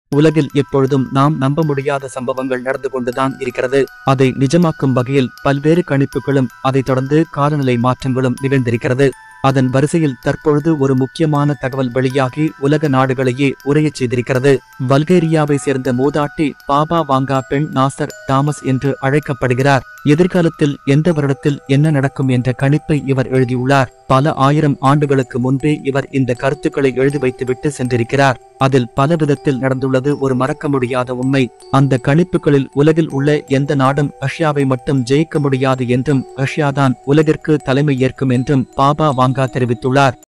உலகில் எப்பொழுதும் நாம் நம்ப முடியாத சம்பவங்கள் நடந்து கொண்டுதான் இருக்கிறது அதை நிஜமாக்கும் வகையில் பல்வேறு கணிப்புகளும் அதைத் தொடர்ந்து காலநிலை மாற்றங்களும் நிகழ்ந்திருக்கிறது அதன் வரிசையில் தற்பொழுது ஒரு முக்கியமான தகவல் வெளியாகி உலக நாடுகளையே உரையச் செய்திருக்கிறது பல்கேரியாவை சேர்ந்த மூதாட்டி பாபா வாங்கா பெண் நாசர் தாமஸ் என்று அழைக்கப்படுகிறார் எதிர்காலத்தில் எந்த வருடத்தில் என்ன நடக்கும் என்ற கணிப்பை இவர் எழுதியுள்ளார் பல ஆயிரம் ஆண்டுகளுக்கு முன்பே இவர் இந்த கருத்துக்களை எழுதி வைத்துவிட்டு சென்றிருக்கிறார் அதில் பல விதத்தில் நடந்துள்ளது ஒரு மறக்க முடியாத உண்மை அந்த கணிப்புகளில் உலகில் உள்ள எந்த நாடும் ரஷ்யாவை மட்டும் ஜெயிக்க முடியாது என்றும் ரஷ்யாதான் உலகிற்கு தலைமை ஏற்கும் என்றும் பாபா வாங்கா தெரிவித்துள்ளார்